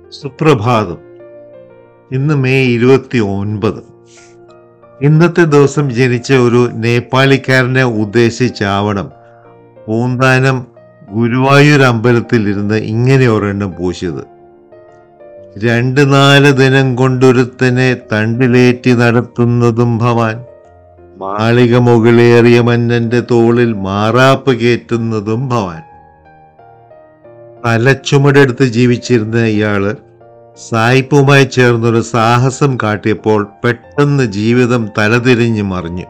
സുപ്രഭാതം ഇന്ന് മെയ് ഇരുപത്തി ഒൻപത് ഇന്നത്തെ ദിവസം ജനിച്ച ഒരു നേപ്പാളിക്കാരനെ ഉദ്ദേശിച്ചാവണം പൂന്താനം ഗുരുവായൂർ അമ്പലത്തിൽ ഇരുന്ന് ഇങ്ങനെ ഒരെണ്ണം പൂശിയത് രണ്ട് നാല് ദിനം കൊണ്ടൊരുത്തനെ തണ്ടിലേറ്റി നടത്തുന്നതും ഭവാൻ മാളിക മുകളേറിയ മന്നന്റെ തോളിൽ മാറാപ്പ് കയറ്റുന്നതും ഭവാൻ തലച്ചുമടെടുത്ത് ജീവിച്ചിരുന്ന ഇയാള് സായിപ്പുമായി ചേർന്നൊരു സാഹസം കാട്ടിയപ്പോൾ പെട്ടെന്ന് ജീവിതം തലതിരിഞ്ഞു മറിഞ്ഞു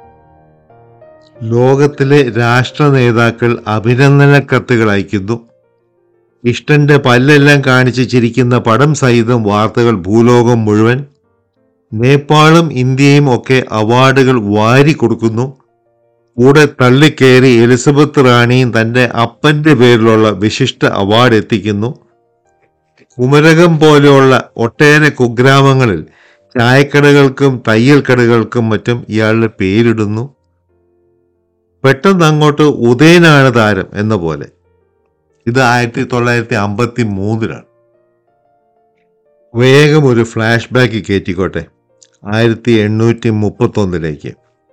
ലോകത്തിലെ രാഷ്ട്ര നേതാക്കൾ അഭിനന്ദന കത്തുകൾ അയക്കുന്നു ഇഷ്ടന്റെ പല്ലെല്ലാം കാണിച്ച് ചിരിക്കുന്ന പടം സഹിതം വാർത്തകൾ ഭൂലോകം മുഴുവൻ നേപ്പാളും ഇന്ത്യയും ഒക്കെ അവാർഡുകൾ വാരി കൊടുക്കുന്നു കൂടെ തള്ളിക്കയറി എലിസബത്ത് റാണിയും തന്റെ അപ്പന്റെ പേരിലുള്ള വിശിഷ്ട അവാർഡ് എത്തിക്കുന്നു കുമരകം പോലെയുള്ള ഒട്ടേറെ കുഗ്രാമങ്ങളിൽ ചായക്കടകൾക്കും തയ്യൽ കടകൾക്കും മറ്റും ഇയാളുടെ പേരിടുന്നു പെട്ടെന്ന് അങ്ങോട്ട് ഉദയനാണ് താരം എന്ന പോലെ ഇത് ആയിരത്തി തൊള്ളായിരത്തി അമ്പത്തി മൂന്നിലാണ് വേഗം ഒരു ഫ്ലാഷ് ബാക്ക് കയറ്റിക്കോട്ടെ ആയിരത്തി എണ്ണൂറ്റി മുപ്പത്തൊന്നിലേക്ക്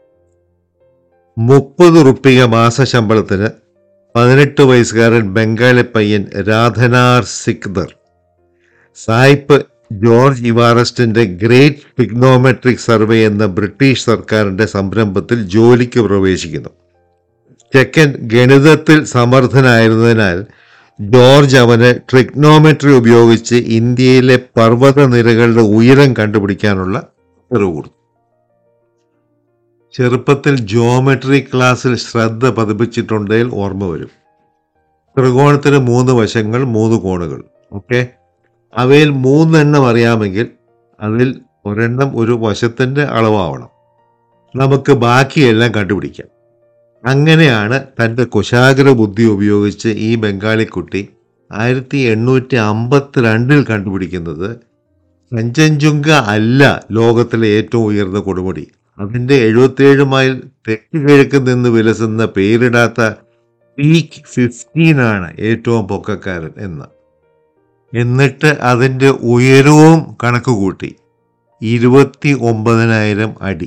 മുപ്പത് റുപ്പിക മാസശമ്പളത്തിന് പതിനെട്ട് വയസ്സുകാരൻ ബംഗാളി പയ്യൻ രാധനാർ സിക്ദർ സായിപ്പ് ജോർജ് ഇവാറസ്റ്റിന്റെ ഗ്രേറ്റ് പിഗ്നോമെട്രിക് സർവേ എന്ന ബ്രിട്ടീഷ് സർക്കാരിന്റെ സംരംഭത്തിൽ ജോലിക്ക് പ്രവേശിക്കുന്നു ചെക്കൻ ഗണിതത്തിൽ സമർത്ഥനായിരുന്നതിനാൽ ജോർജ് അവന് ട്രിഗ്നോമെട്രി ഉപയോഗിച്ച് ഇന്ത്യയിലെ പർവ്വത നിരകളുടെ ഉയരം കണ്ടുപിടിക്കാനുള്ള അറിവ് കൊടുത്തു ചെറുപ്പത്തിൽ ജോമെട്രി ക്ലാസ്സിൽ ശ്രദ്ധ പതിപ്പിച്ചിട്ടുണ്ടെങ്കിൽ ഓർമ്മ വരും ത്രികോണത്തിന് മൂന്ന് വശങ്ങൾ മൂന്ന് കോണുകൾ ഓക്കെ അവയിൽ മൂന്നെണ്ണം അറിയാമെങ്കിൽ അതിൽ ഒരെണ്ണം ഒരു വശത്തിന്റെ അളവാവണം നമുക്ക് ബാക്കിയെല്ലാം കണ്ടുപിടിക്കാം അങ്ങനെയാണ് തൻ്റെ കുശാഗ്ര ബുദ്ധി ഉപയോഗിച്ച് ഈ ബംഗാളിക്കുട്ടി ആയിരത്തി എണ്ണൂറ്റി അമ്പത്തിരണ്ടിൽ കണ്ടുപിടിക്കുന്നത് കഞ്ചൻജുങ്ക അല്ല ലോകത്തിലെ ഏറ്റവും ഉയർന്ന കൊടുമുടി അതിൻ്റെ എഴുപത്തിയേഴ് മൈൽ തെക്ക് കിഴക്ക് നിന്ന് വിലസുന്ന പേരിടാത്ത പീക്ക് ഫിഫ്റ്റീൻ ആണ് ഏറ്റവും പൊക്കക്കാരൻ എന്ന് എന്നിട്ട് അതിൻ്റെ ഉയരവും കണക്ക് കൂട്ടി ഇരുപത്തി ഒമ്പതിനായിരം അടി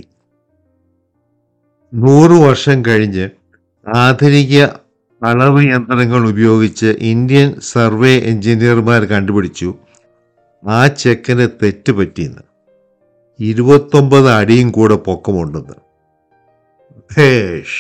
നൂറ് വർഷം കഴിഞ്ഞ് ആധുനിക അളവ് യന്ത്രങ്ങൾ ഉപയോഗിച്ച് ഇന്ത്യൻ സർവേ എഞ്ചിനീയർമാർ കണ്ടുപിടിച്ചു ആ ചെക്കന് തെറ്റ് പറ്റിയെന്ന് ഇരുപത്തൊമ്പത് അടിയും കൂടെ പൊക്കമുണ്ടെന്ന് ഭേഷ്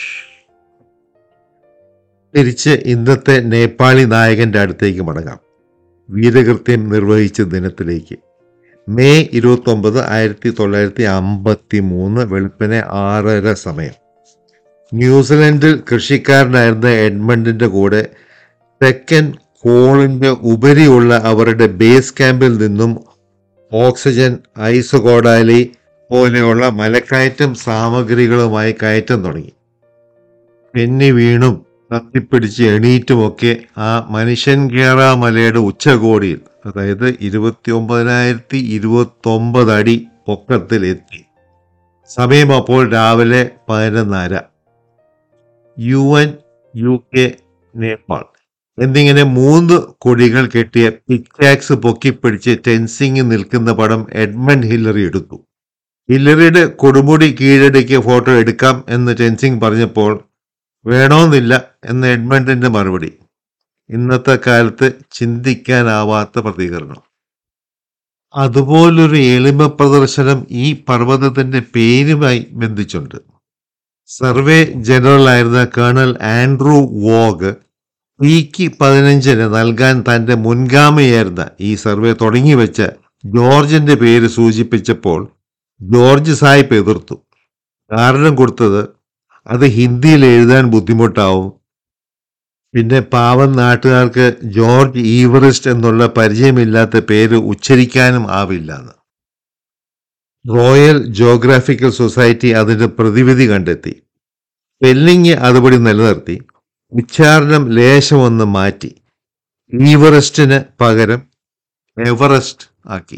തിരിച്ച് ഇന്നത്തെ നേപ്പാളി നായകന്റെ അടുത്തേക്ക് മടങ്ങാം വീരകൃത്യം നിർവഹിച്ച ദിനത്തിലേക്ക് മെയ് ഇരുപത്തി ഒമ്പത് ആയിരത്തി തൊള്ളായിരത്തി അമ്പത്തി മൂന്ന് വെളുപ്പിനെ ആറര സമയം ന്യൂസിലൻഡിൽ കൃഷിക്കാരനായിരുന്ന എഡ്മണ്ടിന്റെ കൂടെ തെക്കൻ കോളിന്റെ ഉപരിയുള്ള അവരുടെ ബേസ് ക്യാമ്പിൽ നിന്നും ഓക്സിജൻ ഐസുകോടാലി പോലെയുള്ള മലക്കയറ്റം സാമഗ്രികളുമായി കയറ്റം തുടങ്ങി പെന്നി വീണും തത്തിപ്പിടിച്ച് എണീറ്റുമൊക്കെ ആ മനുഷ്യൻ കേറ മലയുടെ ഉച്ചകോടിയിൽ അതായത് ഇരുപത്തി ഒമ്പതിനായിരത്തി ഇരുപത്തി ഒമ്പത് അടി പൊക്കത്തിൽ എത്തി സമയം അപ്പോൾ രാവിലെ പതിനൊന്നര U N U K Nepal എന്നിങ്ങനെ മൂന്ന് കൊടികൾ കെട്ടിയ പിക്കാക്സ് പൊക്കിപ്പിടിച്ച് ടെൻസിങ് നിൽക്കുന്ന പടം എഡ്മണ്ട് ഹില്ലറി എടുത്തു ഹില്ലറിയുടെ കൊടുമുടി കീഴടക്കിയ ഫോട്ടോ എടുക്കാം എന്ന് ടെൻസിങ് പറഞ്ഞപ്പോൾ വേണമെന്നില്ല എന്ന എഡ്മണ്ടിന്റെ മറുപടി ഇന്നത്തെ കാലത്ത് ചിന്തിക്കാനാവാത്ത പ്രതികരണം അതുപോലൊരു എളിമ പ്രദർശനം ഈ പർവ്വതത്തിന്റെ പേരുമായി ബന്ധിച്ചുണ്ട് സർവേ ജനറൽ ആയിരുന്ന കേണൽ ആൻഡ്രൂ വോഗ് പീക്ക് പതിനഞ്ചിന് നൽകാൻ തന്റെ മുൻഗാമിയായിരുന്ന ഈ സർവേ തുടങ്ങി വെച്ച ജോർജിന്റെ പേര് സൂചിപ്പിച്ചപ്പോൾ ജോർജ് സാഹിബ് എതിർത്തു കാരണം കൊടുത്തത് അത് ഹിന്ദിയിൽ എഴുതാൻ ബുദ്ധിമുട്ടാവും പിന്നെ പാവം നാട്ടുകാർക്ക് ജോർജ് ഈവറിസ്റ്റ് എന്നുള്ള പരിചയമില്ലാത്ത പേര് ഉച്ചരിക്കാനും ആവില്ല എന്ന് റോയൽ ജോഗ്രാഫിക്കൽ സൊസൈറ്റി അതിന്റെ പ്രതിവിധി കണ്ടെത്തി സ്പെല്ലിംഗ് അതുപടി നിലനിർത്തി ഉച്ചാരണം ലേശമൊന്ന് മാറ്റി ഈവറസ്റ്റിന് പകരം എവറസ്റ്റ് ആക്കി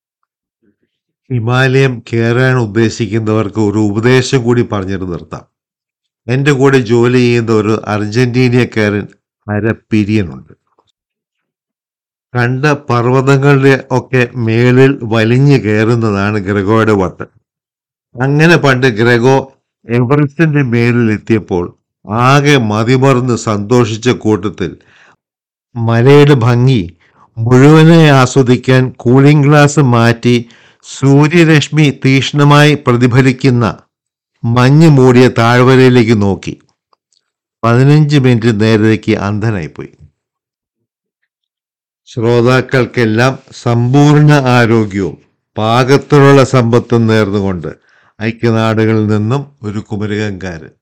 ഹിമാലയം കയറാൻ ഉദ്ദേശിക്കുന്നവർക്ക് ഒരു ഉപദേശം കൂടി പറഞ്ഞിട്ട് നിർത്താം എൻ്റെ കൂടെ ജോലി ചെയ്യുന്ന ഒരു അർജന്റീനിയക്കാരൻ അരപ്പിരിയനുണ്ട് കണ്ട പർവ്വതങ്ങളുടെ ഒക്കെ മേളിൽ വലിഞ്ഞു കയറുന്നതാണ് ഗ്രഗോയുടെ വട്ട് അങ്ങനെ പണ്ട് ഗ്രഗോ എവറസ്റ്റിന്റെ മേലിൽ എത്തിയപ്പോൾ ആകെ മതിമറന്ന് സന്തോഷിച്ച കൂട്ടത്തിൽ മലയുടെ ഭംഗി മുഴുവനായി ആസ്വദിക്കാൻ കൂളിംഗ് ഗ്ലാസ് മാറ്റി സൂര്യരശ്മി തീക്ഷ്ണമായി പ്രതിഫലിക്കുന്ന മഞ്ഞ് മൂടിയ താഴ്വരയിലേക്ക് നോക്കി പതിനഞ്ച് മിനിറ്റ് നേരത്തേക്ക് അന്ധനായിപ്പോയി ശ്രോതാക്കൾക്കെല്ലാം സമ്പൂർണ്ണ ആരോഗ്യവും പാകത്തിലുള്ള സമ്പത്തും നേർന്നുകൊണ്ട് ഐക്യനാടുകളിൽ നിന്നും ഒരു കുമരകംകാരൻ